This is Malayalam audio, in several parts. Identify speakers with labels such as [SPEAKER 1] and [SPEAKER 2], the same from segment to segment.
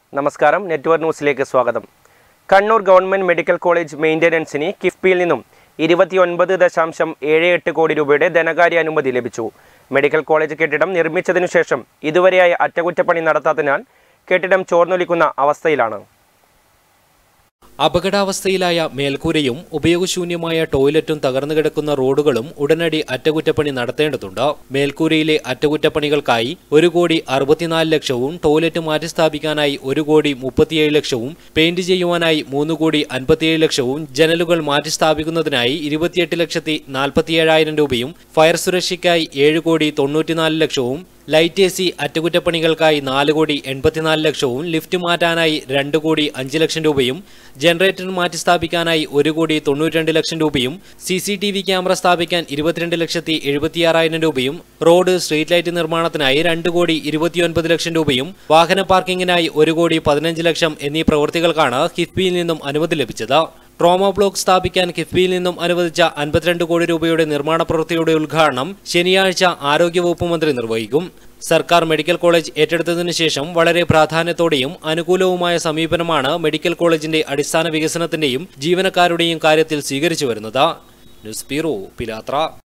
[SPEAKER 1] നമസ്കാരം നെറ്റ്വർക്ക് ന്യൂസിലേക്ക് സ്വാഗതം കണ്ണൂർ ഗവൺമെന്റ് മെഡിക്കൽ കോളേജ് മെയിൻ്റനൻസിന് കിഫ്ബിയിൽ നിന്നും ഇരുപത്തിയൊൻപത് ദശാംശം ഏഴ് എട്ട് കോടി രൂപയുടെ ധനകാര്യ അനുമതി ലഭിച്ചു മെഡിക്കൽ കോളേജ് കെട്ടിടം നിർമ്മിച്ചതിനു ശേഷം ഇതുവരെയായി അറ്റകുറ്റപ്പണി നടത്താത്തതിനാൽ കെട്ടിടം ചോർന്നൊലിക്കുന്ന അവസ്ഥയിലാണ്
[SPEAKER 2] അപകടാവസ്ഥയിലായ മേൽക്കൂരയും ഉപയോഗശൂന്യമായ ടോയ്ലറ്റും തകർന്നു കിടക്കുന്ന റോഡുകളും ഉടനടി അറ്റകുറ്റപ്പണി നടത്തേണ്ടതുണ്ട് മേൽക്കൂരയിലെ അറ്റകുറ്റപ്പണികൾക്കായി ഒരു കോടി അറുപത്തിനാല് ലക്ഷവും ടോയ്ലറ്റ് മാറ്റിസ്ഥാപിക്കാനായി ഒരു കോടി മുപ്പത്തിയേഴ് ലക്ഷവും പെയിന്റ് ചെയ്യുവാനായി മൂന്ന് കോടി അൻപത്തിയേഴ് ലക്ഷവും ജനലുകൾ മാറ്റിസ്ഥാപിക്കുന്നതിനായി ഇരുപത്തിയെട്ട് ലക്ഷത്തി നാൽപ്പത്തിയേഴായിരം രൂപയും ഫയർ സുരക്ഷയ്ക്കായി ഏഴ് കോടി തൊണ്ണൂറ്റിനാല് ലക്ഷവും ലൈറ്റ് എ സി അറ്റകുറ്റപ്പണികൾക്കായി നാല് കോടി എൺപത്തിനാല് ലക്ഷവും ലിഫ്റ്റ് മാറ്റാനായി രണ്ട് കോടി അഞ്ച് ലക്ഷം രൂപയും ജനറേറ്റർ മാറ്റി സ്ഥാപിക്കാനായി ഒരു കോടി തൊണ്ണൂറ്റിരണ്ട് ലക്ഷം രൂപയും C C T V camera സ്ഥാപിക്കാൻ ഇരുപത്തിരണ്ട് ലക്ഷത്തി എഴുപത്തിയാറായിരം രൂപയും റോഡ് സ്ട്രീറ്റ് ലൈറ്റ് നിർമ്മാണത്തിനായി രണ്ട് കോടി ഇരുപത്തിയൊൻപത് ലക്ഷം രൂപയും വാഹന പാർക്കിങ്ങിനായി ഒരു കോടി പതിനഞ്ച് ലക്ഷം എന്നീ പ്രവൃത്തികൾക്കാണ് കിഫ്ബിയിൽ നിന്നും അനുമതി ലഭിച്ചത് ട്രോമ ബ്ലോക്ക് സ്ഥാപിക്കാൻ കിഫ്ബിയിൽ നിന്നും അനുവദിച്ച അൻപത്തിരണ്ട് കോടി രൂപയുടെ നിർമ്മാണ പ്രവൃത്തിയുടെ ഉദ്ഘാടനം ശനിയാഴ്ച ആരോഗ്യവകുപ്പ് മന്ത്രി നിർവഹിക്കും സർക്കാർ മെഡിക്കൽ കോളേജ് ഏറ്റെടുത്തതിനു ശേഷം വളരെ പ്രാധാന്യത്തോടെയും അനുകൂലവുമായ സമീപനമാണ് മെഡിക്കൽ കോളേജിന്റെ അടിസ്ഥാന വികസനത്തിന്റെയും ജീവനക്കാരുടെയും കാര്യത്തിൽ സ്വീകരിച്ചു വരുന്നത് ന്യൂസ് ബ്യൂറോ പിലാത്ര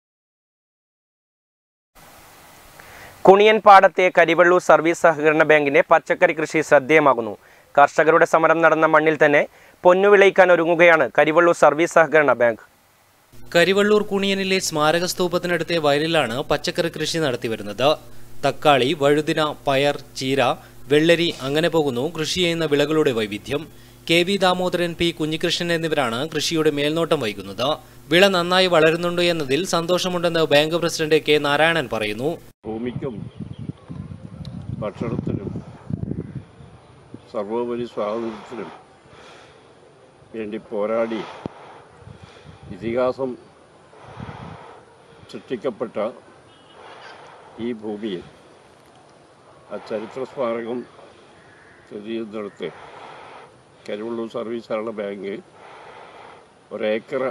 [SPEAKER 1] കുണിയൻ പാടത്തെ കരിവള്ളൂർ സർവീസ് സഹകരണ ബാങ്കിന്റെ പച്ചക്കറി കൃഷി ശ്രദ്ധേയമാകുന്നു കർഷകരുടെ സമരം നടന്ന മണ്ണിൽ തന്നെ പൊന്നു വിളയിക്കാൻ ഒരുങ്ങുകയാണ് കരിവള്ളൂർ സർവീസ് സഹകരണ ബാങ്ക്
[SPEAKER 2] കരിവള്ളൂർ കുണിയനിലെ സ്മാരക സ്തൂപത്തിനടുത്തെ വയലിലാണ് പച്ചക്കറി കൃഷി നടത്തിവരുന്നത് തക്കാളി വഴുതിന പയർ ചീര വെള്ളരി അങ്ങനെ പോകുന്നു കൃഷി ചെയ്യുന്ന വിളകളുടെ വൈവിധ്യം K V Damodaran P Kunhikrishnan എന്നിവരാണ് കൃഷിയുടെ മേൽനോട്ടം വഹിക്കുന്നത് വിള നന്നായി വളരുന്നുണ്ട് എന്നതിൽ സന്തോഷമുണ്ടെന്ന് ബാങ്ക് പ്രസിഡന്റ് കെ നാരായണൻ പറയുന്നു
[SPEAKER 3] ഭൂമിക്കും ഭക്ഷണത്തിനും സർവോപരി സ്വാതന്ത്ര്യത്തിനും വേണ്ടി പോരാടി ഇതിഹാസം സൃഷ്ടിക്കപ്പെട്ട ഈ ഭൂമിയിൽ ആ ചരിത്ര സ്മാരകം സ്ഥിതി ചെയ്യുന്നിടത്ത് കരുവള്ളൂർ സർവീസ് സഹകരണ ബാങ്ക് ഒരേക്കർ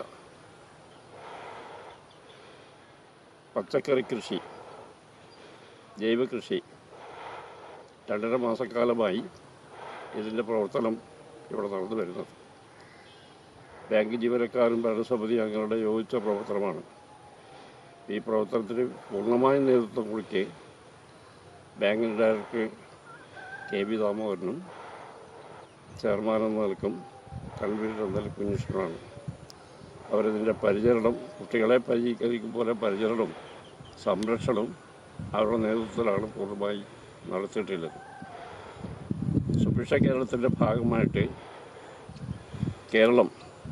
[SPEAKER 3] പച്ചക്കറി കൃഷി ജൈവ കൃഷി രണ്ടര മാസക്കാലമായി ഇതിൻ്റെ പ്രവർത്തനം ഇവിടെ നടന്നു വരുന്നത് ബാങ്ക് ജീവനക്കാരും ഭരണസമിതി അംഗങ്ങളുടെ യോജിച്ച പ്രവർത്തനമാണ് ഈ പ്രവർത്തനത്തിന് പൂർണ്ണമായ നേതൃത്വം കൊടുക്കെ ബാങ്കിൻ്റെ ഡയറക്ടർ കെ വി ദാമോദരനും ചെയർമാൻ എന്ന നിലക്കും കൺവീനർ എന്ന നിലക്കും കുഞ്ഞിഷ്ണനാണ് അവരിതിൻ്റെ പരിചരണം കുട്ടികളെ പരിചരിക്കും പോലെ പരിചരണം സംരക്ഷണം അവരുടെ നേതൃത്വത്തിലാണ് പൂർണ്ണമായി നടത്തിയിട്ടുള്ളത് സുഭിക്ഷ കേരളത്തിൻ്റെ ഭാഗമായിട്ട് കേരളം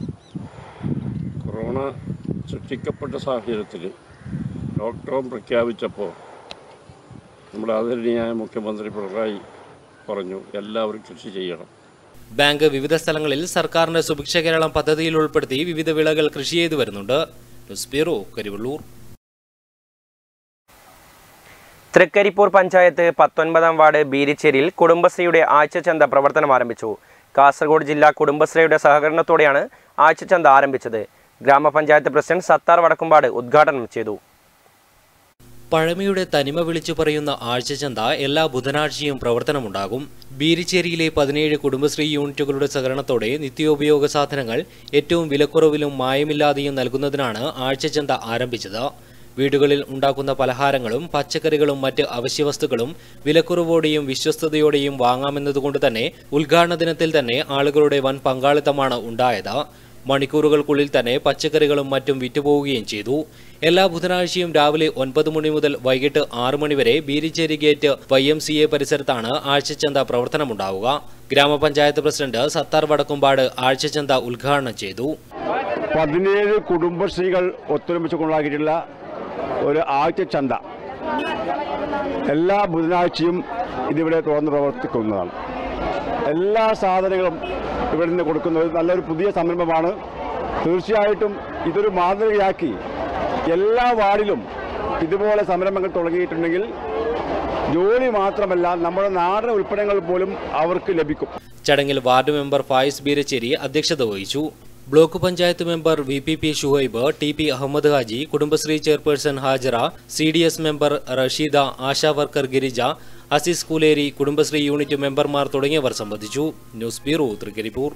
[SPEAKER 3] കൊറോണ സൃഷ്ടിക്കപ്പെട്ട സാഹചര്യത്തിൽ ലോക്ക്ഡൗൺ പ്രഖ്യാപിച്ചപ്പോൾ നമ്മുടെ ആദരണീയായ മുഖ്യമന്ത്രി പിണറായി പറഞ്ഞു എല്ലാവരും കൃഷി ചെയ്യണം
[SPEAKER 2] ബാങ്ക് വിവിധ സ്ഥലങ്ങളിൽ സർക്കാരിന്റെ സുഭിക്ഷ കേരളം പദ്ധതിയിൽ ഉൾപ്പെടുത്തി വിവിധ വിളകൾ കൃഷി ചെയ്തു വരുന്നുണ്ട് ന്യൂസ് ബ്യൂറോ കരിവള്ളൂർ
[SPEAKER 1] തൃക്കരിപ്പൂർ പഞ്ചായത്ത് പത്തൊൻപതാം വാർഡ് ബീരിച്ചേരിയിൽ കുടുംബശ്രീയുടെ ആഴ്ചച്ചന്ത പ്രവർത്തനം ആരംഭിച്ചു കാസർഗോഡ് ജില്ലാ കുടുംബശ്രീയുടെ സഹകരണത്തോടെയാണ് ആഴ്ചച്ചന്ത ആരംഭിച്ചത് ഗ്രാമപഞ്ചായത്ത് പ്രസിഡന്റ് സത്താർ വടക്കുംപാട് ഉദ്ഘാടനം ചെയ്തു
[SPEAKER 2] പഴമയുടെ തനിമ വിളിച്ചു പറയുന്ന ആഴ്ചചന്ത എല്ലാ ബുധനാഴ്ചയും പ്രവർത്തനമുണ്ടാകും ബീരിച്ചേരിയിലെ പതിനേഴ് കുടുംബശ്രീ യൂണിറ്റുകളുടെ സഹകരണത്തോടെ നിത്യോപയോഗ സാധനങ്ങൾ ഏറ്റവും വിലക്കുറവിലും മായമില്ലാതെയും നൽകുന്നതിനാണ് ആഴ്ചചന്ത ആരംഭിച്ചത് വീടുകളിൽ ഉണ്ടാക്കുന്ന പലഹാരങ്ങളും പച്ചക്കറികളും മറ്റ് അവശ്യവസ്തുക്കളും വിലക്കുറവോടെയും വിശ്വസ്തയോടെയും വാങ്ങാമെന്നതുകൊണ്ട് തന്നെ ഉദ്ഘാടന ദിനത്തിൽ തന്നെ ആളുകളുടെ വൻ പങ്കാളിത്തമാണ് ഉണ്ടായത് മണിക്കൂറുകൾക്കുള്ളിൽ തന്നെ പച്ചക്കറികളും മറ്റും വിറ്റുപോവുകയും ചെയ്തു എല്ലാ ബുധനാഴ്ചയും രാവിലെ ഒൻപത് മണി മുതൽ വൈകിട്ട് ആറ് മണി വരെ Beericheri gate Y M C A പരിസരത്താണ് ആഴ്ചച്ചന്ത പ്രവർത്തനമുണ്ടാവുക ഗ്രാമപഞ്ചായത്ത് പ്രസിഡന്റ് സത്താർ വടക്കുംപാട് ആഴ്ചച്ചന്ത ഉദ്ഘാടനം ചെയ്തു
[SPEAKER 4] പതിനേഴ് കുടുംബശ്രീകൾ ഒത്തൊരുമിച്ച് കൊണ്ടാക്കിയിട്ടുള്ള ഒരു ആഴ്ച ചന്ത എല്ലാ ബുധനാഴ്ചയും ഇതിവിടെ തുറന്ന് പ്രവർത്തിക്കുന്നതാണ് എല്ലാ സാധനങ്ങളും ഇവിടെ നിന്ന് കൊടുക്കുന്നത് നല്ലൊരു പുതിയ സംരംഭമാണ് തീർച്ചയായിട്ടും ഇതൊരു മാതൃകയാക്കി എല്ലാ വാർഡിലും ഇതുപോലെ സംരംഭങ്ങൾ തുടങ്ങിയിട്ടുണ്ടെങ്കിൽ ജോലി മാത്രമല്ല നമ്മുടെ നാടൻ ഉൽപ്പന്നങ്ങൾ പോലും അവർക്ക് ലഭിക്കും
[SPEAKER 2] ചടങ്ങിൽ വാർഡ് മെമ്പർ ഫായിസ് ബീരച്ചേരി അധ്യക്ഷത വഹിച്ചു block panchayat member V P P Shuhaib T P Ahmed Haji Kudumbashree chairperson Hajara C D S member Rasheeda Asha worker Girija Azeez Kuleri Kudumbashree unit മെമ്പർമാർ തുടങ്ങിയവർ സംബന്ധിച്ചു ന്യൂസ് ബ്യൂറോ തൃക്കരിപ്പൂർ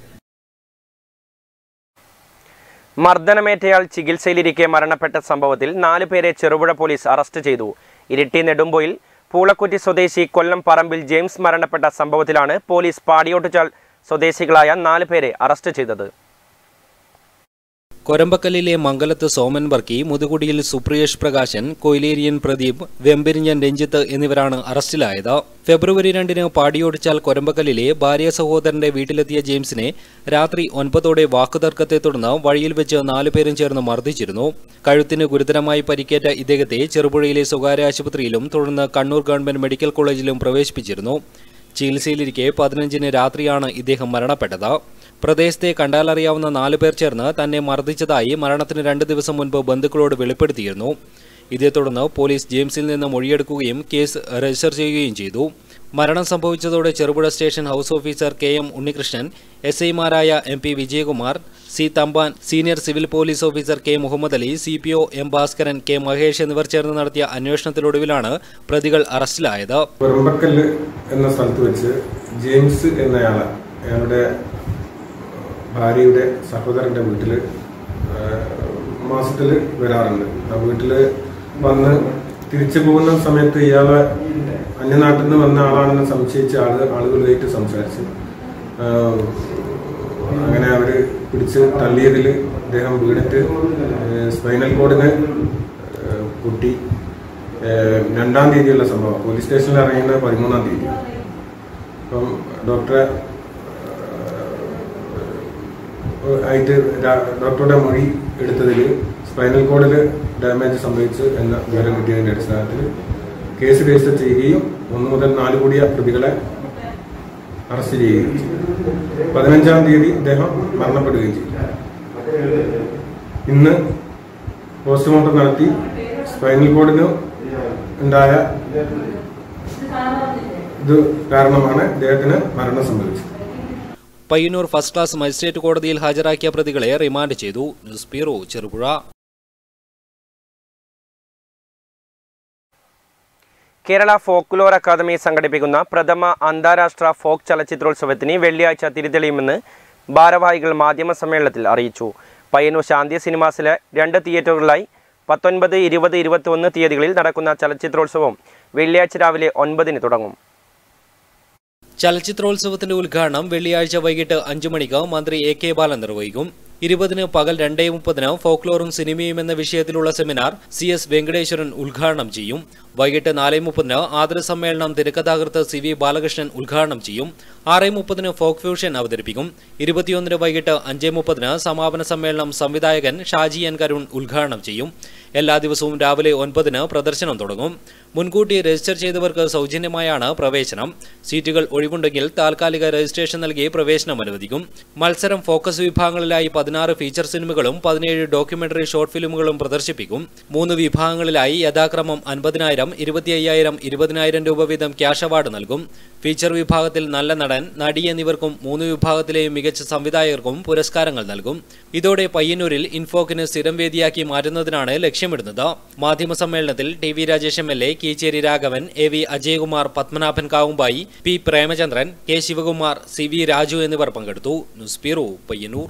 [SPEAKER 1] മർദ്ദനമേറ്റയാൾ ചികിത്സയിലിരിക്കെ മരണപ്പെട്ട സംഭവത്തിൽ നാല് പേരെ ചെറുപുഴ പോലീസ് അറസ്റ്റ് ചെയ്തു ഇരിട്ടി നെടുമ്പോയിൽ പൂളക്കുറ്റി സ്വദേശി കൊല്ലം പറമ്പിൽ ജെയിംസ് മരണപ്പെട്ട സംഭവത്തിലാണ് പോലീസ് പാടിയോട്ടുചാൽ സ്വദേശികളായ നാല് പേരെ അറസ്റ്റ് ചെയ്തത്
[SPEAKER 2] കൊരമ്പക്കല്ലിലെ മംഗലത്ത് സോമൻ വർക്കി മുതുകുടിയിൽ സുപ്രിയേഷ് പ്രകാശൻ കൊയിലേരിയൻ പ്രദീപ് വെമ്പരിഞ്ഞൻ രഞ്ജിത്ത് എന്നിവരാണ് അറസ്റ്റിലായത് ഫെബ്രുവരി രണ്ടിന് പാടിയോടിച്ചാൽ കൊരമ്പക്കല്ലിലെ ഭാര്യ സഹോദരന്റെ വീട്ടിലെത്തിയ ജെയിംസിനെ രാത്രി ഒൻപതോടെ വാക്കുതർക്കത്തെ തുടർന്ന് വഴിയിൽ വെച്ച് നാലുപേരും ചേർന്ന് മർദ്ദിച്ചിരുന്നു കഴുത്തിന് ഗുരുതരമായി പരിക്കേറ്റ ഇദ്ദേഹത്തെ ചെറുപുഴയിലെ സ്വകാര്യ ആശുപത്രിയിലും തുടർന്ന് കണ്ണൂർ ഗവൺമെന്റ് മെഡിക്കൽ കോളേജിലും പ്രവേശിപ്പിച്ചിരുന്നു ചികിത്സയിലിരിക്കെ പതിനഞ്ചിന് രാത്രിയാണ് ഇദ്ദേഹം മരണപ്പെട്ടത് പ്രദേശത്തെ കണ്ടാലറിയാവുന്ന നാലു പേർ ചേർന്ന് തന്നെ മർദ്ദിച്ചതായി മരണത്തിന് രണ്ട് ദിവസം മുൻപ് ബന്ധുക്കളോട് വെളിപ്പെടുത്തിയിരുന്നു ഇതേ തുടർന്ന് പോലീസ് ജെയിംസിൽ നിന്ന് മൊഴിയെടുക്കുകയും കേസ് രജിസ്റ്റർ ചെയ്യുകയും ചെയ്തു മരണം സംഭവിച്ചതോടെ Cherupuzha station house officer K M Unnikrishnan S ഐമാരായ M P Vijayakumar C Thampan senior civil police officer K Muhammad Ali C P O M Bhaskaran K Mahesh എന്നിവർ ചേർന്ന് നടത്തിയ അന്വേഷണത്തിലൊടുവിലാണ് പ്രതികൾ അറസ്റ്റിലായത്
[SPEAKER 5] പുറമ്പക്കല്ല് എന്ന സ്ഥലത്ത് വെച്ച് ജെയിംസ് എന്നയാള് അയാളുടെ ഭാര്യയുടെ സഹോദരന്റെ വീട്ടില് മാസത്തിൽ വരാറുണ്ട് ആ വീട്ടില് വന്ന് തിരിച്ചു പോകുന്ന സമയത്ത് ഇയാളെ അന്യനാട്ടിൽ നിന്ന് വന്ന ആളാണെന്ന് സംശയിച്ച ആള് ആളുകളുമായിട്ട് സംസാരിച്ചു ആ, അങ്ങനെ അവര് പിടിച്ച് തള്ളിയതിൽ അദ്ദേഹം വീണിട്ട് സ്പൈനൽ കോഡിന് പൊട്ടി ഏഹ് രണ്ടാം തീയതിയുള്ള സംഭവം പോലീസ് സ്റ്റേഷനിൽ ഇറങ്ങുന്നത് പതിമൂന്നാം തീയതി അപ്പം ഡോക്ടറെ ഏഹ് ആയിട്ട് രാ- ഡോക്ടറുടെ മൊഴി എടുത്തതിൽ സ്പൈനൽ കോഡിൽ ഡാമേജ് സംഭവിച്ചു എന്ന വിവരം കിട്ടിയതിന്റെ അടിസ്ഥാനത്തിൽ കേസ് രജിസ്റ്റർ ചെയ്യുകയും ഒന്ന് മുതൽ നാല് കൂടിയ പ്രതികളെ അറസ്റ്റ് ചെയ്യുകയും ചെയ്തു പതിനഞ്ചാം തീയതി ഇദ്ദേഹം മരണപ്പെടുകയും ചെയ്തു ഇന്ന് പോസ്റ്റ്മോർട്ടം നടത്തി സ്പൈനൽ കോഡിന് ഉണ്ടായ ഇത് കാരണമാണ് ഇദ്ദേഹത്തിന് മരണം സംഭവിച്ചത്
[SPEAKER 2] പയ്യന്നൂർ ഫസ്റ്റ് ക്ലാസ് മജിസ്ട്രേറ്റ് കോടതിയിൽ ഹാജരാക്കിയ പ്രതികളെ റിമാൻഡ് ചെയ്തു news bureau Cherupuzha
[SPEAKER 1] Kerala folklore academy സംഘടിപ്പിക്കുന്ന പ്രഥമ അന്താരാഷ്ട്ര ഫോക്ക് ചലച്ചിത്രോത്സവത്തിന് വെള്ളിയാഴ്ച തിരിതെളിയുമെന്ന് ഭാരവാഹികൾ മാധ്യമ സമ്മേളനത്തിൽ അറിയിച്ചു പയ്യന്നൂർ ശാന്തി സിനിമാസിലെ രണ്ട് തിയേറ്ററുകളിലായി പത്തൊൻപത് ഇരുപത് ഇരുപത്തിയൊന്ന് തീയതികളിൽ നടക്കുന്ന ചലച്ചിത്രോത്സവം വെള്ളിയാഴ്ച രാവിലെ ഒൻപതിന് തുടങ്ങും
[SPEAKER 2] ചലച്ചിത്രോത്സവത്തിന്റെ ഉദ്ഘാടനം വെള്ളിയാഴ്ച വൈകിട്ട് അഞ്ചു മണിക്ക് മന്ത്രി എ കെ ബാലൻ നിർവഹിക്കും ഇരുപതിന് പകൽ രണ്ടേ മുപ്പതിന് ഫോക്ലോറും സിനിമയും എന്ന വിഷയത്തിലുള്ള സെമിനാർ സി എസ് വെങ്കടേശ്വരൻ ഉദ്ഘാടനം ചെയ്യും വൈകിട്ട് നാല് മുപ്പതിന് ആദര സമ്മേളനം തിരക്കഥാകൃത്ത് സി വി ബാലകൃഷ്ണൻ ഉദ്ഘാടനം ചെയ്യും ആറ് മുപ്പതിന് ഫോക്ക് ഫ്യൂഷൻ അവതരിപ്പിക്കും ഇരുപത്തിയൊന്നിന് വൈകിട്ട് അഞ്ചേ മുപ്പതിന് സമാപന സമ്മേളനം സംവിധായകൻ ഷാജി എൻ കരുൺ ഉദ്ഘാടനം ചെയ്യും എല്ലാ ദിവസവും രാവിലെ ഒൻപതിന് പ്രദർശനം തുടങ്ങും മുൻകൂട്ടി രജിസ്റ്റർ ചെയ്തവർക്ക് സൗജന്യമായാണ് പ്രവേശനം സീറ്റുകൾ ഒഴിവുണ്ടെങ്കിൽ താൽക്കാലിക രജിസ്ട്രേഷൻ നൽകി പ്രവേശനം അനുവദിക്കും മത്സരം ഫോക്കസ് വിഭാഗങ്ങളിലായി പതിനാറ് ഫീച്ചർ സിനിമകളും പതിനേഴ് ഡോക്യുമെന്ററി ഷോർട്ട് ഫിലിമുകളും പ്രദർശിപ്പിക്കും മൂന്ന് വിഭാഗങ്ങളിലായി യഥാക്രമം അൻപതിനായിരം ഇരുപത്തി അയ്യായിരം ഇരുപതിനായിരം രൂപ വീതം ക്യാഷ് അവാർഡ് നൽകും ഫീച്ചർ വിഭാഗത്തിൽ നല്ല നടൻ നടി എന്നിവർക്കും മൂന്ന് വിഭാഗത്തിലെയും മികച്ച സംവിധായകർക്കും പുരസ്കാരങ്ങൾ നൽകും ഇതോടെ പയ്യന്നൂരിൽ ഇൻഫോക്കിന് സ്ഥിരം വേദിയാക്കി മാറ്റുന്നതിനാണ് ലക്ഷ്യമിടുന്നത് മാധ്യമ സമ്മേളനത്തിൽ T V Rajesh M L A Keecheri Raghavan A V Ajayakumar Padmanabhan Kavumbayi P Premachandran K Sivakumar C V Raju എന്നിവർ പങ്കെടുത്തു ന്യൂസ് ബ്യൂറോ പയ്യന്നൂർ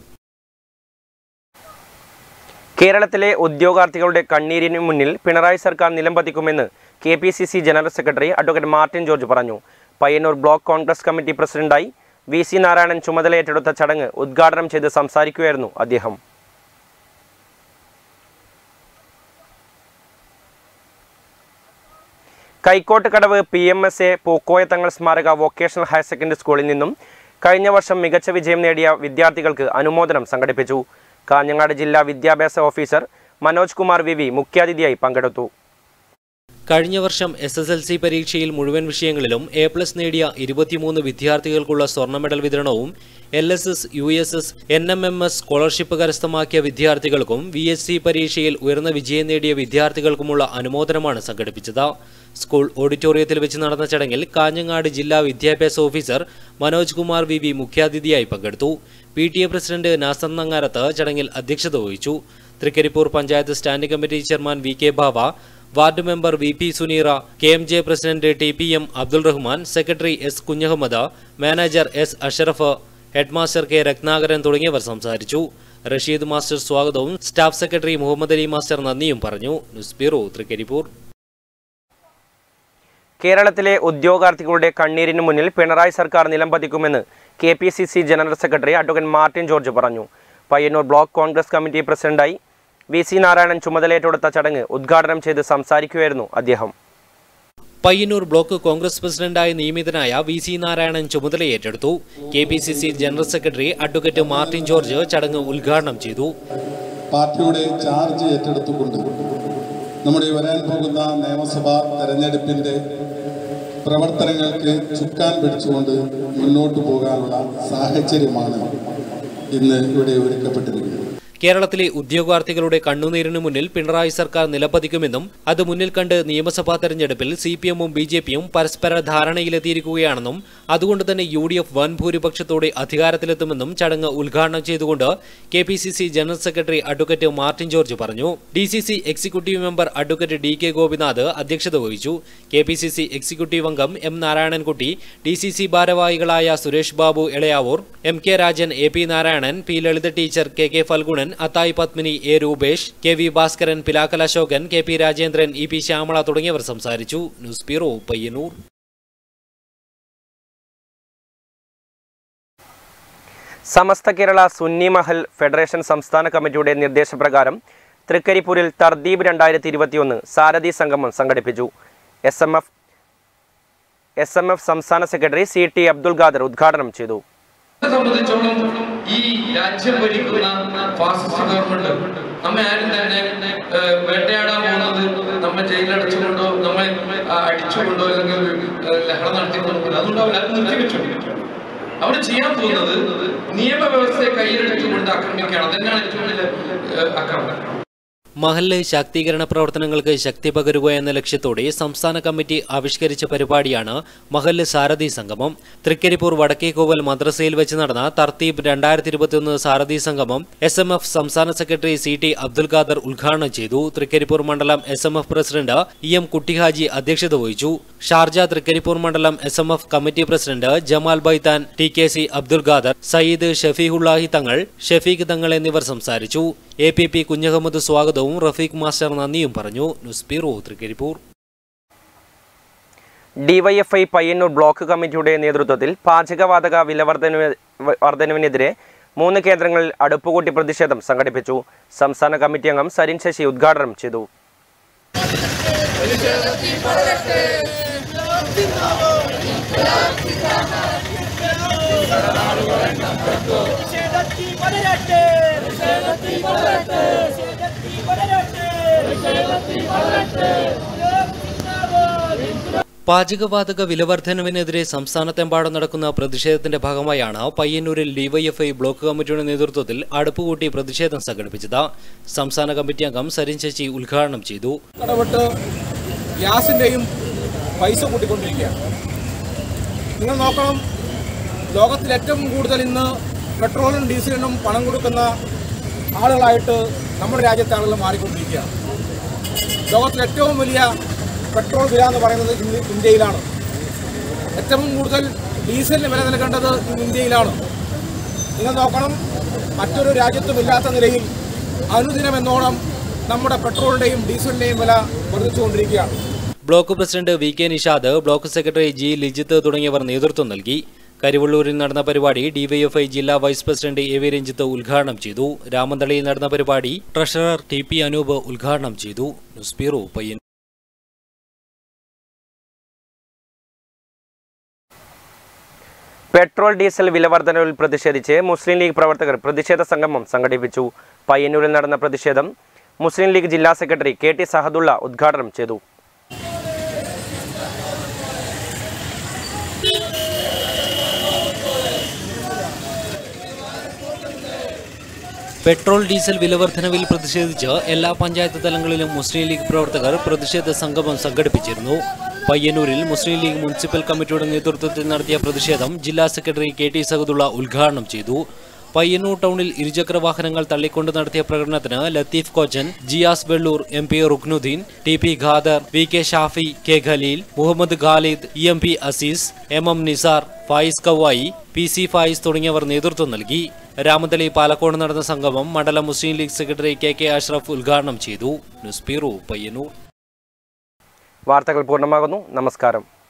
[SPEAKER 1] കേരളത്തിലെ ഉദ്യോഗാർത്ഥികളുടെ കണ്ണീരിന് മുന്നിൽ പിണറായി സർക്കാർ നിലംപതിക്കുമെന്ന് K P C C general secretary advocate Martin George പറഞ്ഞു പയ്യന്നൂർ ബ്ലോക്ക് കോൺഗ്രസ് കമ്മിറ്റി പ്രസിഡന്റായി വി സി നാരായണൻ ചുമതലയേറ്റെടുത്ത ചടങ്ങ് ഉദ്ഘാടനം ചെയ്ത് സംസാരിക്കുകയായിരുന്നു അദ്ദേഹം Kaikottu Kadavu P M S A Pookoya Thangal സ്മാരക വൊക്കേഷണൽ ഹയർ സെക്കൻഡറി സ്കൂളിൽ നിന്നും കഴിഞ്ഞ വർഷം മികച്ച വിജയം നേടിയ വിദ്യാർത്ഥികൾക്ക് അനുമോദനം സംഘടിപ്പിച്ചു കാഞ്ഞങ്ങാട് ജില്ലാ വിദ്യാഭ്യാസ officer Manoj Kumar V V മുഖ്യാതിഥിയായി പങ്കെടുത്തു
[SPEAKER 2] കഴിഞ്ഞ വർഷം എസ് എസ് എൽ സി പരീക്ഷയിൽ മുഴുവൻ വിഷയങ്ങളിലും എ പ്ലസ് നേടിയ ഇരുപത്തിമൂന്ന് വിദ്യാർത്ഥികൾക്കുള്ള സ്വർണ്ണ മെഡൽ വിതരണവും L S S U S S N M M S scholarship കരസ്ഥമാക്കിയ വിദ്യാർത്ഥികൾക്കും വി എസ് സി പരീക്ഷയിൽ ഉയർന്ന വിജയം നേടിയ വിദ്യാർത്ഥികൾക്കുമുള്ള അനുമോദനമാണ് സംഘടിപ്പിച്ചത് സ്കൂൾ ഓഡിറ്റോറിയത്തിൽ വെച്ച് നടന്ന ചടങ്ങിൽ കാഞ്ഞങ്ങാട് ജില്ലാ വിദ്യാഭ്യാസ officer Manoj Kumar V V മുഖ്യാതിഥിയായി പങ്കെടുത്തു P T A president Nasar Nangarath ചടങ്ങിൽ അധ്യക്ഷത വഹിച്ചു Trikaripur panchayat standing committee chairman V K Bava ward member V P Suneera K M J president T P M Abdul Rahman secretary S Kunhahammed manager S Ashraf headmaster K Ratnakaran തുടങ്ങിയവർ സംസാരിച്ചു റഷീദ് മാസ്റ്റർ സ്വാഗതവും staff secretary Muhammad Ali master നന്ദിയും പറഞ്ഞു ന്യൂസ് ബ്യൂറോ തൃക്കരിപ്പൂർ
[SPEAKER 1] കേരളത്തിലെ ഉദ്യോഗാർത്ഥികളുടെ കണ്ണീരിന് മുന്നിൽ പിണറായി സർക്കാർ നിലംപതിക്കുമെന്ന് K P C C general secretary advocate Martin George പറഞ്ഞു പയ്യന്നൂർ ബ്ലോക്ക് കോൺഗ്രസ് കമ്മിറ്റി പ്രസിഡന്റായി വി സി നാരായണൻ ചുമതലയേറ്റെടുത്ത ചടങ്ങ് ഉദ്ഘാടനം ചെയ്ത് സംസാരിക്കുകയായിരുന്നു അദ്ദേഹം
[SPEAKER 2] പയ്യന്നൂർ ബ്ലോക്ക് കോൺഗ്രസ് പ്രസിഡന്റായി നിയമിതനായ വി സി നാരായണൻ ചുമതലയേറ്റെടുത്തു K P C C general secretary advocate Martin George ചടങ്ങ് ഉദ്ഘാടനം ചെയ്തു
[SPEAKER 6] പാർട്ടിയുടെ ചാർജ് ഏറ്റെടുത്തുകൊണ്ട് നമ്മുടെ വരാൻ പോകുന്ന നിയമസഭാ തെരഞ്ഞെടുപ്പിൻ്റെ പ്രവർത്തനങ്ങൾക്ക് ചുക്കാൻ പിടിച്ചുകൊണ്ട് മുന്നോട്ട് പോകാനുള്ള സാഹചര്യമാണ് ഇന്ന് ഇവിടെ ഒരുക്കപ്പെട്ടിരിക്കുന്നത്
[SPEAKER 2] കേരളത്തിലെ ഉദ്യോഗാർത്ഥികളുടെ കണ്ണുനീരിനു മുന്നിൽ പിണറായി സർക്കാർ നിലപതിക്കുമെന്നും അത് മുന്നിൽ കണ്ട് നിയമസഭാ തെരഞ്ഞെടുപ്പിൽ സി പി എമ്മും ബി ജെ പിയും പരസ്പര ധാരണയിലെത്തിയിരിക്കുകയാണെന്നും അതുകൊണ്ട് തന്നെ യു ഡി എഫ് വൻ ഭൂരിപക്ഷത്തോടെ അധികാരത്തിലെത്തുമെന്നും ചടങ്ങ് ഉദ്ഘാടനം ചെയ്തുകൊണ്ട് K P C C general secretary advocate Martin George പറഞ്ഞു D C C executive member advocate D K Gopinath അധ്യക്ഷത വഹിച്ചു K P C C executive അംഗം M Narayanankutty D C C ഭാരവാഹികളായ Suresh Babu Elayavoor M K Rajan A P Narayanan P Lalitha teacher K K Phalgunan Athayi Padmini A Rupesh K V Bhaskaran Pilakkal Ashokan K P Rajendran E P Shyamala തുടങ്ങിയവർ സംസാരിച്ചു news bureau Payyanur
[SPEAKER 1] Samastha Kerala Sunni Mahal federation സംസ്ഥാന കമ്മിറ്റിയുടെ നിർദ്ദേശപ്രകാരം തൃക്കരിപ്പൂരിൽ തർദീബ് രണ്ടായിരത്തി ഇരുപത്തിയൊന്ന് സാരഥി സംഗമം സംഘടിപ്പിച്ചു S M F S M F സംസ്ഥാന secretary C T Abdul Khader ഉദ്ഘാടനം ചെയ്തു
[SPEAKER 7] സംബന്ധിച്ചോളം ഈ രാജ്യം ഭരിക്കുന്ന ഫാസിസ്റ്റ് ഗവൺമെന്റ് നമ്മെ ആരും തന്നെ ഏഹ്, വേട്ടയാടാൻ പോകുന്നത് നമ്മെ ജയിലടച്ചുകൊണ്ടോ നമ്മെ ആ, അടിച്ചുകൊണ്ടോ അല്ലെങ്കിൽ ഏഹ്, ലഹള നടത്തിക്കൊണ്ടോ അതുകൊണ്ട് അവർ അത് നിർത്തിവെച്ചു അവർ ചെയ്യാൻ പോകുന്നത് നിയമവ്യവസ്ഥയെ കയ്യിലെടുത്തുകൊണ്ട് ആക്രമിക്കുകയാണ് അതന്നെയാണ് ഏറ്റവും വലിയ ഏഹ്, ആക്രമണം
[SPEAKER 2] മഹല്ല് ശാക്തീകരണ പ്രവർത്തനങ്ങൾക്ക് ശക്തി പകരുക എന്ന ലക്ഷ്യത്തോടെ സംസ്ഥാന കമ്മിറ്റി ആവിഷ്കരിച്ച പരിപാടിയാണ് മഹല്ല് സാരഥി സംഗമം തൃക്കരിപ്പൂർ വടക്കേക്കോവൽ മദ്രസയിൽ വെച്ച് നടന്ന തർത്തീബ് രണ്ടായിരത്തി ഇരുപത്തിയൊന്ന് സാരഥി സംഗമം എസ് എം എഫ് സംസ്ഥാന secretary C T Abdul Khader ഉദ്ഘാടനം ചെയ്തു തൃക്കരിപ്പൂർ മണ്ഡലം S M F president E M Kuttihaji അധ്യക്ഷത വഹിച്ചു ഷാർജ തൃക്കരിപ്പൂർ മണ്ഡലം S M F committee president Jamal Baithan T K C Abdul Khader Sayyid Shafeequllahi Thangal Shafeeq തങ്ങൾ എന്നിവർ സംസാരിച്ചു എ പി പി കുഞ്ഞഹമ്മദ് സ്വാഗതവും റഫീഖ് മാസ്റ്റർ നന്ദിയും പറഞ്ഞു news bureau Trikaripur
[SPEAKER 1] DYFI Payyanur block കമ്മിറ്റിയുടെ നേതൃത്വത്തിൽ പാചകവാതക വിലവർദ്ധന വർധനവിനെതിരെ മൂന്ന് കേന്ദ്രങ്ങളിൽ അടുപ്പുകൂട്ടി പ്രതിഷേധം സംഘടിപ്പിച്ചു സംസ്ഥാന കമ്മിറ്റി അംഗം സരിൻ ശശി ഉദ്ഘാടനം ചെയ്തു
[SPEAKER 8] നിഷേധത്തി പടരട്ടെ നിഷേധത്തി പടരട്ടെ നിഷേധത്തി പടരട്ടെ നിഷേധത്തി പടരട്ടെ
[SPEAKER 2] പാചകവാതക വിലവർദ്ധനവിനെതിരെ സംസ്ഥാനത്തെമ്പാടും നടക്കുന്ന പ്രതിഷേധത്തിന്റെ ഭാഗമായാണ് പയ്യന്നൂരിൽ ഡിവൈഎഫ്ഐ ബ്ലോക്ക് കമ്മിറ്റിയുടെ നേതൃത്വത്തിൽ അടുപ്പുകൂട്ടി പ്രതിഷേധം സംഘടിപ്പിച്ചത് സംസ്ഥാന കമ്മിറ്റി അംഗം സരിൻ ശശി ഉദ്ഘാടനം ചെയ്തു
[SPEAKER 9] ഇടപെട്ട് ഗ്യാസിൻ്റെയും പൈസ കൂട്ടിക്കൊണ്ടിരിക്കുകയാണ് നിങ്ങൾ നോക്കണം ലോകത്തിൽ ഏറ്റവും കൂടുതൽ ഇന്ന് പെട്രോളിനും ഡീസലിനും പണം കൊടുക്കുന്ന ആളുകളായിട്ട് നമ്മുടെ രാജ്യത്തെ ആളുകൾ മാറിക്കൊണ്ടിരിക്കുകയാണ് ലോകത്തിൽ ഏറ്റവും വലിയ പെട്രോൾ വില എന്ന് പറയുന്നത് ഇന്ന് ഇന്ത്യയിലാണ് ഏറ്റവും കൂടുതൽ ഡീസലിന് വില നൽകേണ്ടത് ഇന്ന് ഇന്ത്യയിലാണ് നിങ്ങൾ നോക്കണം മറ്റൊരു രാജ്യത്തും ഇല്ലാത്ത നിലയിൽ അനുദിനം എന്നോണം നമ്മുടെ പെട്രോളിൻ്റെയും ഡീസലിൻ്റെയും വില വർദ്ധിച്ചുകൊണ്ടിരിക്കുകയാണ്
[SPEAKER 2] block president V K Nishad block secretary G Lijith തുടങ്ങിയവർ നേതൃത്വം നൽകി കരിവള്ളൂരിൽ നടന്ന പരിപാടി ഡിവൈഎഫ്ഐ ജില്ലാ vice president A V Ranjith ഉദ്ഘാടനം ചെയ്തു രാമന്തളിയിൽ നടന്ന പരിപാടി ട്രഷറർ ടി പി അനൂപ് ഉദ്ഘാടനം ചെയ്തു ന്യൂസ് ബ്യൂറോ പയ്യൻ
[SPEAKER 1] പെട്രോൾ ഡീസൽ വിലവർദ്ധനവിൽ പ്രതിഷേധിച്ച് മുസ്ലിം ലീഗ് പ്രവർത്തകർ പ്രതിഷേധ സംഗമം സംഘടിപ്പിച്ചു പയ്യന്നൂരിൽ നടന്ന പ്രതിഷേധം മുസ്ലിം ലീഗ് ജില്ലാ സെക്രട്ടറി കെ ടി സഹദുള്ള ഉദ്ഘാടനം ചെയ്തു
[SPEAKER 2] പെട്രോൾ ഡീസൽ വിലവർദ്ധനവിൽ പ്രതിഷേധിച്ച് എല്ലാ പഞ്ചായത്ത് തലങ്ങളിലും മുസ്ലിം ലീഗ് പ്രവർത്തകർ പ്രതിഷേധ സംഗമം സംഘടിപ്പിച്ചിരുന്നു പയ്യന്നൂരിൽ മുസ്ലിം ലീഗ് മുനിസിപ്പൽ കമ്മിറ്റിയുടെ നേതൃത്വത്തിൽ നടത്തിയ പ്രതിഷേധം ജില്ലാ സെക്രട്ടറി കെ ടി സഹദുള്ള ഉദ്ഘാടനം ചെയ്തു പയ്യന്നൂർ ടൗണിൽ ഇരുചക്ര വാഹനങ്ങൾ തള്ളിക്കൊണ്ട് നടത്തിയ പ്രകടനത്തിന് Latheef Kochan Jiyas Vellur M P Ruknuddin T P Khader V K Shafi K Khaleel Muhammad Khalid E M P Azeez M M Nisar Fayiz Kavayi P C Fayiz തുടങ്ങിയവർ നേതൃത്വം നൽകി രാമതലി പാലക്കോട് നടന്ന സംഗമം മണ്ഡലം Muslim League secretary K K Ashraf ഉദ്ഘാടനം ചെയ്തു ന്യൂസ് ബ്യൂറോ പയ്യന്നൂർ
[SPEAKER 1] വാർത്തകൾ പൂർണ്ണമാകുന്നു നമസ്കാരം